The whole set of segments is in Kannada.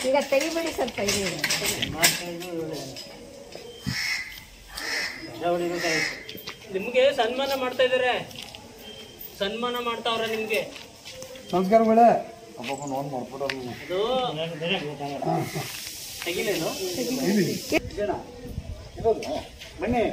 ಈಗ ತೆಗಿಬಿಡಿ ಸ್ವಲ್ಪ ಇದೆ ನಿಮ್ಗೆ ಸನ್ಮಾನ ಮಾಡ್ತಾ ಇದಾರೆ ಸನ್ಮಾನ ಮಾಡ್ತಾವ್ರ ನಿಮ್ಗೆ ನಮಸ್ಕಾರಗಳೇ ಅದು ತೆಗಿಲೇನು ಬನ್ನಿ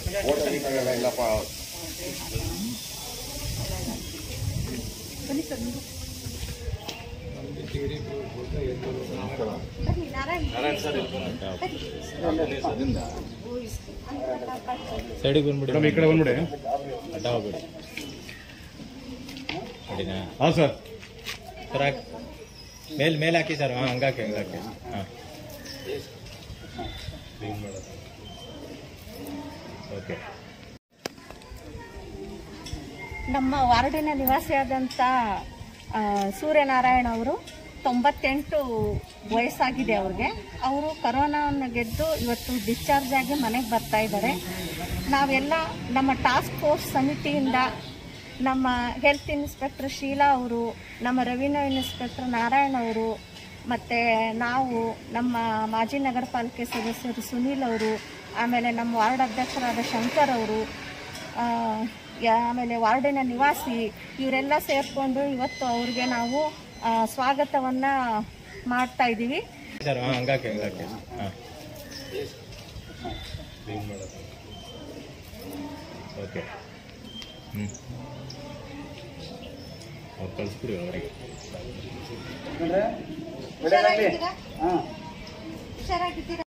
ಸೈಡಿಗೆ ಬಂದ್ಬಿಡಿ ಈ ಕಡೆ ಬಂದ್ಬಿಡಿ ಅಡ್ಡ ಹೋಗ್ಬಿಡಿ ನೋಡಿನಾ ಹಾಂ ಸರ್ ಸರ್ ಹಾಕಿ ಮೇಲ್ ಮೇಲೆ ಹಾಕಿ ಸರ್ ಹಾಂ ಹಂಗಾಕಿ ಹಂಗಾಕಿ ಹಾಂ ಕ್ಲೀನ್ ಮಾಡೋದು ಓಕೆ ನಮ್ಮ ವಾರ್ಡಿನ ನಿವಾಸಿಯಾದಂಥ ಆ, ಸೂರ್ಯನಾರಾಯಣ ಅವರು ತೊಂಬತ್ತೆಂಟು ವಯಸ್ಸಾಗಿದೆ ಅವ್ರಿಗೆ ಅವರು ಕರೋನಾವನ್ನು ಗೆದ್ದು ಇವತ್ತು ಡಿಸ್ಚಾರ್ಜ್ ಆಗಿ ಮನೆಗೆ ಬರ್ತಾ ಇದ್ದಾರೆ ನಾವೆಲ್ಲ ನಮ್ಮ ಟಾಸ್ಕ್ ಫೋರ್ಸ್ ಸಮಿತಿಯಿಂದ ನಮ್ಮ ಹೆಲ್ತ್ ಇನ್ಸ್ಪೆಕ್ಟರ್ ಶೀಲಾ ಅವರು ನಮ್ಮ ರೆವಿನ್ಯೂ ಇನ್ಸ್ಪೆಕ್ಟರ್ ನಾರಾಯಣ ಅವರು ಮತ್ತು ನಾವು ನಮ್ಮ ಮಾಜಿ ನಗರ ಪಾಲಿಕೆ ಸದಸ್ಯರು ಸುನೀಲ್ ಅವರು ಆಮೇಲೆ ನಮ್ಮ ವಾರ್ಡ್ ಅಧ್ಯಕ್ಷರಾದ ಶಂಕರ್ ಅವರು ಆ, ಯಾ- ಆಮೇಲೆ ವಾರ್ಡಿನ ನಿವಾಸಿ ಇವರೆಲ್ಲ ಸೇರಿಕೊಂಡು ಇವತ್ತು ಅವ್ರಿಗೆ ನಾವು ಆ, ಸ್ವಾಗತವನ್ನ ಮಾಡ್ತಾ ಇದ್ದೀವಿ ಸರ್ ಹಾಂ ಹಂಗಾಕಿ ಹಂಗಾಕಿ ಹಾಂ ಕ್ಲೀನ್ ಮಾಡೋದು ಓಕೆ ಹ್ಞೂ ಅವ್ರು ಕಳಿಸ್ಬಿಡಿ ಅವರಿಗೆ ಒಳ್ಳೆಯದಾಗಲಿ ಹಾಂ ಹುಷಾರಾಗಿದ್ದೀರಾ